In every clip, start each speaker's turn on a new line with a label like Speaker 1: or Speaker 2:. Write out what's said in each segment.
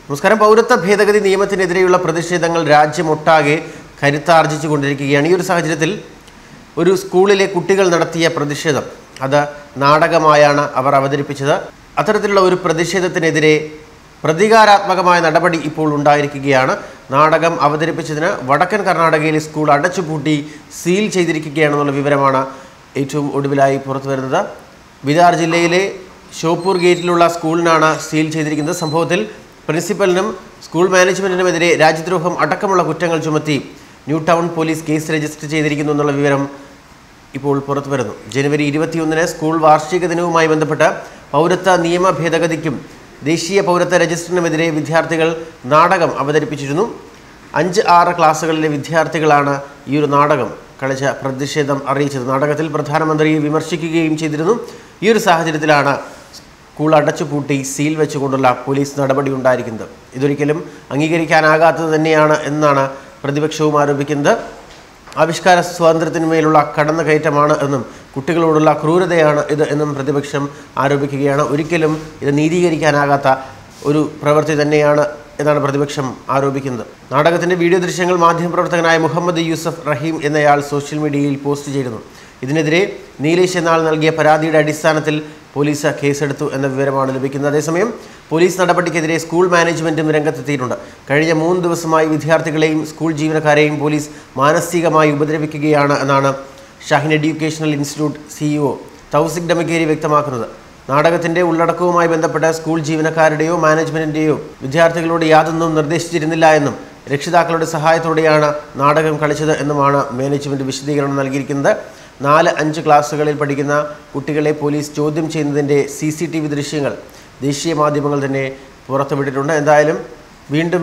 Speaker 1: നമസ്കാരം പൗരത്വ ഭേദഗതി നിയമത്തിനെതിരെയുള്ള പ്രതിഷേധങ്ങൾ രാജ്യമൊട്ടാകെ കരുത്താർജിച്ചു കൊണ്ടിരിക്കുകയാണ് ഈ ഒരു സാഹചര്യത്തിൽ ഒരു സ്കൂളിലെ കുട്ടികൾ നടത്തിയ പ്രതിഷേധം അത് നാടകമായാണ് അവർ അവതരിപ്പിച്ചത് അത്തരത്തിലുള്ള ഒരു പ്രതിഷേധത്തിനെതിരെ പ്രതികാരാത്മകമായ നടപടി ഇപ്പോൾ ഉണ്ടായിരിക്കുകയാണ് നാടകം അവതരിപ്പിച്ചതിന് വടക്കൻ കർണാടകയിലെ സ്കൂൾ അടച്ചുപൂട്ടി സീൽ ചെയ്തിരിക്കുകയാണെന്നുള്ള വിവരമാണ് ഏറ്റവും ഒടുവിലായി പുറത്തു വരുന്നത് ബിദാർ ജില്ലയിലെ ഷോപ്പൂർ ഗേറ്റിലുള്ള സ്കൂളിനാണ് സീൽ ചെയ്തിരിക്കുന്നത് സംഭവത്തിൽ പ്രിൻസിപ്പലിനും സ്കൂൾ മാനേജ്മെന്റിനുമെതിരെ രാജ്യദ്രോഹം അടക്കമുള്ള കുറ്റങ്ങൾ ചുമത്തി new town police case register ചെയ്തിരിക്കുന്നു എന്നുള്ള വിവരം ഇപ്പോൾ പുറത്തു വരുന്നു ജനുവരി ഇരുപത്തിയൊന്നിന് സ്കൂൾ വാർഷിക ദിനവുമായി ബന്ധപ്പെട്ട് പൗരത്വ നിയമ ഭേദഗതിക്കും ദേശീയ പൗരത്വ രജിസ്റ്ററിനുമെതിരെ വിദ്യാർത്ഥികൾ നാടകം അവതരിപ്പിച്ചിരുന്നു അഞ്ച് ആറ് ക്ലാസ്സുകളിലെ വിദ്യാർത്ഥികളാണ് ഈ ഒരു നാടകം കളിച്ച പ്രതിഷേധം അറിയിച്ചത് നാടകത്തിൽ പ്രധാനമന്ത്രിയെ വിമർശിക്കുകയും ചെയ്തിരുന്നു ഈ ഒരു സാഹചര്യത്തിലാണ് സ്കൂൾ അടച്ചുപൂട്ടി സീൽ വെച്ചുകൊണ്ടുള്ള പോലീസ് നടപടി ഉണ്ടായിരിക്കുന്നത് ഇതൊരിക്കലും അംഗീകരിക്കാനാകാത്തത് തന്നെയാണ് എന്നാണ് പ്രതിപക്ഷവും ആരോപിക്കുന്നത് ആവിഷ്കാര സ്വാതന്ത്ര്യത്തിന്മേലുള്ള കടന്നുകയറ്റമാണ് എന്നും കുട്ടികളോടുള്ള ക്രൂരതയാണ് ഇത് എന്നും പ്രതിപക്ഷം ആരോപിക്കുകയാണ് ഒരിക്കലും ഇത് നീതീകരിക്കാനാകാത്ത ഒരു പ്രവൃത്തി തന്നെയാണ് എന്നാണ് പ്രതിപക്ഷം ആരോപിക്കുന്നത് നാടകത്തിന്റെ വീഡിയോ ദൃശ്യങ്ങൾ മാധ്യമപ്രവർത്തകനായ മുഹമ്മദ് യൂസഫ് റഹീം എന്നയാൾ സോഷ്യൽ മീഡിയയിൽ പോസ്റ്റ് ചെയ്തിരുന്നു ഇതിനെതിരെ നീലേഷ് എന്നാൾ നൽകിയ പരാതിയുടെ അടിസ്ഥാനത്തിൽ പോലീസ് കേസെടുത്തു എന്ന വിവരമാണ് ലഭിക്കുന്നത് അതേസമയം പോലീസ് നടപടിക്കെതിരെ സ്കൂൾ മാനേജ്മെന്റും രംഗത്തെത്തിയിട്ടുണ്ട് കഴിഞ്ഞ മൂന്ന് ദിവസമായി വിദ്യാർത്ഥികളെയും സ്കൂൾ ജീവനക്കാരെയും പോലീസ് മാനസികമായി ഉപദ്രവിക്കുകയാണ് എന്നാണ് Shaheen educational institute CEO Thousik Damakkeri വ്യക്തമാക്കുന്നത് നാടകത്തിന്റെ ഉള്ളടക്കവുമായി ബന്ധപ്പെട്ട സ്കൂൾ ജീവനക്കാരുടെയോ മാനേജ്മെന്റിന്റെയോ വിദ്യാർത്ഥികളോട് യാതൊന്നും നിർദ്ദേശിച്ചിരുന്നില്ല എന്നും രക്ഷിതാക്കളുടെ സഹായത്തോടെയാണ് നാടകം കളിച്ചത് എന്നുമാണ് മാനേജ്മെന്റ് വിശദീകരണം നൽകിയിരിക്കുന്നത് നാല് അഞ്ച് ക്ലാസ്സുകളിൽ പഠിക്കുന്ന കുട്ടികളെ പോലീസ് ചോദ്യം ചെയ്യുന്നതിൻ്റെ സി സി ടി വി ദൃശ്യങ്ങൾ ദേശീയ മാധ്യമങ്ങൾ തന്നെ പുറത്തുവിട്ടിട്ടുണ്ട് എന്തായാലും വീണ്ടും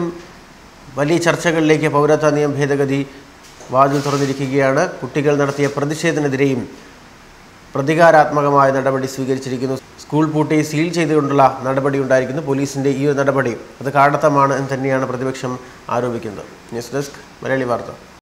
Speaker 1: വലിയ ചർച്ചകളിലേക്ക് പൗരത്വ നിയമ ഭേദഗതി വാതിൽ തുറന്നിരിക്കുകയാണ് കുട്ടികൾ നടത്തിയ പ്രതിഷേധത്തിനെതിരെയും പ്രതികാരാത്മകമായ നടപടി സ്വീകരിച്ചിരിക്കുന്നു സ്കൂൾ പൂട്ടി സീൽ ചെയ്തുകൊണ്ടുള്ള നടപടി ഉണ്ടായിരിക്കുന്നു പോലീസിന്റെ ഈ ഒരു നടപടി അത് കാടത്തമാണ് എന്ന് തന്നെയാണ് പ്രതിപക്ഷം ആരോപിക്കുന്നത് ന്യൂസ് ഡെസ്ക് മലയാളി വാർത്ത